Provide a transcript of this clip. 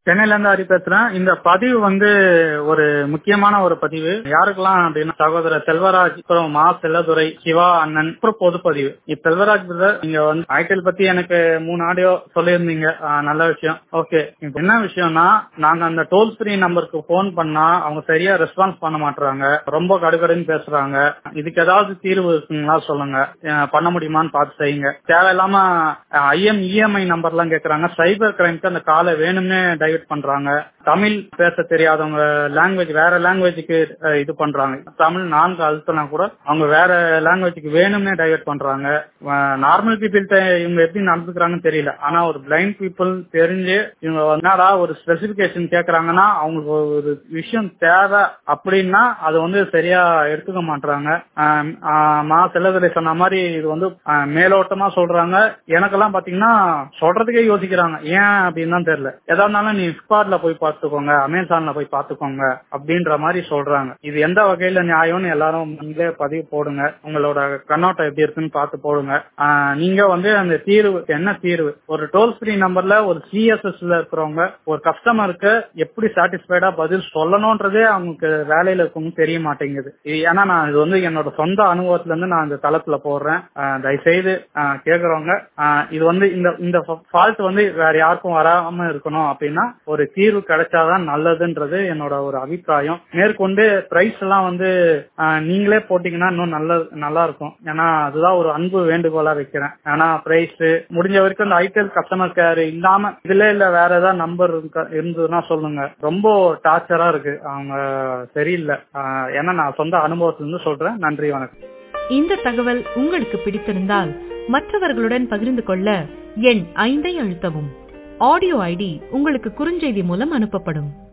சென்னையில இருந்து ஹரி பேசுறேன் இந்த பதிவு வந்து ஒரு முக்கியமான ஒரு பதிவு யாருக்கெல்லாம் அப்படின்னா சகோதரர் செல்வராஜ் அப்புறம் மா செல்லதுரை சிவா அண்ணன் அப்புறம் பொதுப்பதிவு இப்ப செல்வராஜ் பிரதர் நீங்க வந்து ஐடிஎல் பத்தி எனக்கு மூணு ஆடியோ சொல்லியிருந்தீங்க ஆஹ் நல்ல விஷயம் ஓகே இப்ப என்ன விஷயம்னா நாங்க அந்த டோல் ஃப்ரீ நம்பருக்கு போன் பண்ணா அவங்க சரியா ரெஸ்பான்ஸ் பண்ண மாட்டாங்க ரொம்ப கடுகடுன்னு பேசுறாங்க இதுக்கு ஏதாவது தீர்வு இருக்குங்களா சொல்லுங்க அஹ் பண்ண முடியுமான்னு பார்த்து செய்யுங்க தேவையில்லாம ஐஎம் இஎம்ஐ நம்பர் எல்லாம் கேக்குறாங்க சைபர் கிரைம்க்கு அந்த காலை வேணும்னே டைவர்ட் பண்றாங்க தமிழ் பேச தெரியாதவங்க லாங்குவேஜ் வேற லாங்குவேஜுக்கு இது பண்றாங்க தமிழ் நான்கு அழுத்தினா கூட அவங்க வேற லாங்குவேஜுக்கு வேணும்னே டைவர்ட் பண்றாங்க நார்மல் பீப்புள்கிட்ட இவங்க எப்படி நடந்துக்கிறாங்கன்னு தெரியல ஆனா ஒரு பிளைண்ட் பீப்புள் தெரிஞ்சு இவங்க என்னடா ஒரு ஸ்பெசிபிகேஷன் கேக்குறாங்கன்னா அவங்களுக்கு ஒரு விஷயம் தேவை அப்படின்னா அது வந்து சரியா எடுத்துக்க மாட்டாங்க மா செல்லதுரை சொன்ன மாதிரி இது வந்து ஆஹ் மேலோட்டமா சொல்றாங்க எனக்கெல்லாம் பாத்தீங்கன்னா சொல்றதுக்கே யோசிக்கிறாங்க ஏன் அப்படின்னு தான் தெரியல எதா இருந்தாலும் நீ ஃபிளிப்கார்ட்ல போய் பார்த்துக்கோங்க அமேசான்ல போய் பார்த்துக்கோங்க அப்படின்ற மாதிரி சொல்றாங்க இது எந்த வகையில நியாயம்னு எல்லாரும் நீங்களே பதிவு போடுங்க உங்களோட கண்ணோட்டம் எப்படி இருக்குன்னு பார்த்து போடுங்க ஆஹ் நீங்க வந்து அந்த தீர்வு என்ன தீர்வு ஒரு டோல் ஃப்ரீ நம்பர்ல ஒரு சிஎஸ்எஸ்ல இருக்கிறவங்க ஒரு கஸ்டமருக்கு எப்படி சாட்டிஸ்ஃபைடா பதில் சொல்லணும்ன்றதே அவங்களுக்கு வேலையில இருக்கவங்க தெரிய மாட்டேங்குது இது ஏன்னா நான் இது வந்து என்னோட சொந்த அனுபவத்துல இருந்து நான் இந்த தளத்துல போடுறேன் ஆஹ் தயவுசெய்து ஆஹ் கேக்குறவங்க ஆஹ் இது வந்து இந்த இந்த ஃபால்ட் வந்து வேற யாருக்கும் வராம இருக்கணும் அப்படின்னா ஒரு தீர்வு கிடைச்சாதான் நல்லதுன்றது என்னோட ஒரு அபிப்பிராயம் மேற்கொண்டு பிரைஸ் எல்லாம் வந்து ஆஹ் நீங்களே போட்டீங்கன்னா இன்னும் நல்ல நல்லா இருக்கும் ஏன்னா அதுதான் ஒரு அன்பு வேண்டுகோளா வைக்கிறேன் ஏன்னா பிரைஸ் முடிஞ்ச வரைக்கும் இந்த ஐடிஎல் கஸ்டமர் கேர் இல்லாம இதுல இல்ல வேற ஏதாவது நம்பர் இருந்ததுன்னா சொல்லுங்க ரொம்ப டார்ச்சரா இருக்கு அவங்க சரியில்லை ஆஹ் ஏன்னா நான் சொந்த அனுபவத்துல இருந்து சொல்றேன் நன்றி வணக்கம் இந்த தகவல் உங்களுக்கு பிடித்திருந்தால் மற்றவர்களுடன் பகிர்ந்து கொள்ள எண் ஐந்தை அழுத்தவும் ஆடியோ ஐடி உங்களுக்கு குறுஞ்செய்தி மூலம் அனுப்பப்படும்